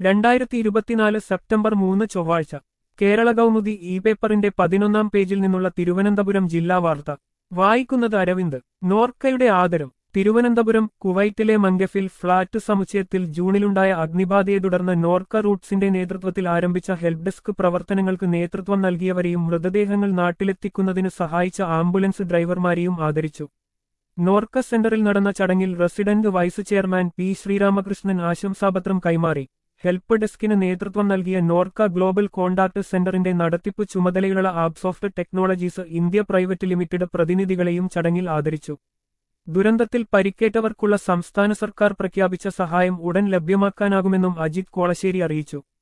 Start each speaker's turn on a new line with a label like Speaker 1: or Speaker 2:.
Speaker 1: രണ്ടായിരത്തി ഇരുപത്തിനാല് സെപ്റ്റംബർ മൂന്ന് ചൊവ്വാഴ്ച കേരള കൗമുദി ഇ പേപ്പറിന്റെ പതിനൊന്നാം പേജിൽ നിന്നുള്ള തിരുവനന്തപുരം ജില്ലാ വാർത്ത വായിക്കുന്നത് അരവിന്ദ് നോർക്കയുടെ ആദരം തിരുവനന്തപുരം കുവൈറ്റിലെ മംഗഫിൽ ഫ്ളാറ്റ് സമുച്ചയത്തിൽ ജൂണിലുണ്ടായ അഗ്നിബാധയെ തുടർന്ന് നോർക്ക റൂട്ട്സിന്റെ നേതൃത്വത്തിൽ ആരംഭിച്ച ഹെൽപ്പ് ഡെസ്ക് പ്രവർത്തനങ്ങൾക്ക് നേതൃത്വം നൽകിയവരെയും മൃതദേഹങ്ങൾ നാട്ടിലെത്തിക്കുന്നതിന് സഹായിച്ച ആംബുലൻസ് ഡ്രൈവർമാരെയും ആദരിച്ചു നോർക്ക സെന്ററിൽ നടന്ന ചടങ്ങിൽ resident vice chairman P Sreeramakrishnan ആശംസാപത്രം കൈമാറി ഹെൽപ്പ് ഡെസ്കിന് നേതൃത്വം നൽകിയ നോർക്ക ഗ്ലോബൽ കോണ്ടാക്ട് സെന്ററിന്റെ നടത്തിപ്പ് ചുമതലയുള്ള Absoft technologies India private limited പ്രതിനിധികളെയും ചടങ്ങിൽ ആദരിച്ചു ദുരന്തത്തിൽ പരിക്കേറ്റവർക്കുള്ള സംസ്ഥാന സർക്കാർ പ്രഖ്യാപിച്ച സഹായം ഉടൻ ലഭ്യമാക്കാനാകുമെന്നും അജിത് കോളശ്ശേരി അറിയിച്ചു